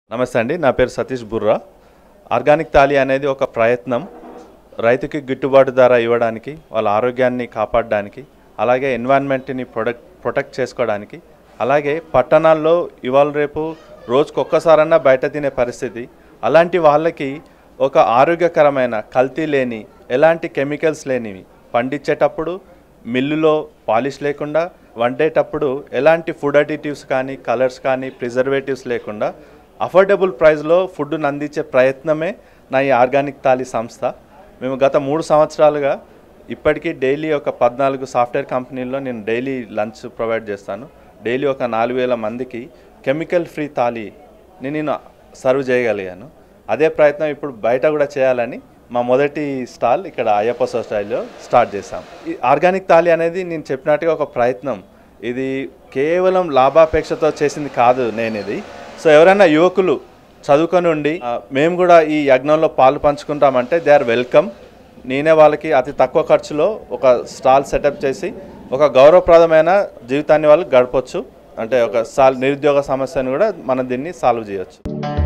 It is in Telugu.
నమస్తే అండి నా పేరు సతీష్ బుర్రా ఆర్గానిక్ తాలి అనేది ఒక ప్రయత్నం రైతుకి గిట్టుబాటు ధర ఇవ్వడానికి వాళ్ళ ఆరోగ్యాన్ని కాపాడడానికి అలాగే ఎన్వైరన్మెంట్ని ప్రొడక్ట్ ప్రొటెక్ట్ చేసుకోవడానికి అలాగే పట్టణాల్లో ఇవాళ రేపు రోజుకు ఒక్కసారన్నా బయట తినే పరిస్థితి అలాంటి వాళ్ళకి ఒక ఆరోగ్యకరమైన కల్తీ లేని ఎలాంటి కెమికల్స్ లేనివి పండించేటప్పుడు మిల్లులో పాలిష్ లేకుండా వండేటప్పుడు ఎలాంటి ఫుడ్ అడిటివ్స్ కానీ కలర్స్ కానీ ప్రిజర్వేటివ్స్ లేకుండా అఫోర్డబుల్ ప్రైస్లో ఫుడ్ను అందించే ప్రయత్నమే నా ఈ ఆర్గానిక్ తాలి సంస్థ మేము గత మూడు సంవత్సరాలుగా ఇప్పటికీ డైలీ ఒక పద్నాలుగు సాఫ్ట్వేర్ కంపెనీల్లో నేను డైలీ లంచ్ ప్రొవైడ్ చేస్తాను డైలీ ఒక నాలుగు వేల మందికి కెమికల్ ఫ్రీ తాలిని నేను సర్వ్ చేయగలిగాను అదే ప్రయత్నం ఇప్పుడు బయట కూడా చేయాలని మా మొదటి స్టాల్ ఇక్కడ అయ్యప్ప సొసైటీలో స్టార్ట్ చేశాం ఈ ఆర్గానిక్ తాలి అనేది నేను చెప్పినట్టుగా ఒక ప్రయత్నం ఇది కేవలం లాభాపేక్షతో చేసింది కాదు నేను ఇది సో ఎవరైనా యువకులు చదువుకొని ఉండి ఆ, మేము కూడా ఈ యజ్ఞంలో పాలు పంచుకుంటామంటే దే ఆర్ వెల్కమ్ నేనే వాళ్ళకి అతి తక్కువ ఖర్చులో ఒక స్టాల్ సెటప్ చేసి ఒక గౌరవప్రదమైన జీవితాన్ని వాళ్ళు గడపొచ్చు అంటే ఒక సాల్ నిరుద్యోగ సమస్యను కూడా మనం దీన్ని సాల్వ్ చేయొచ్చు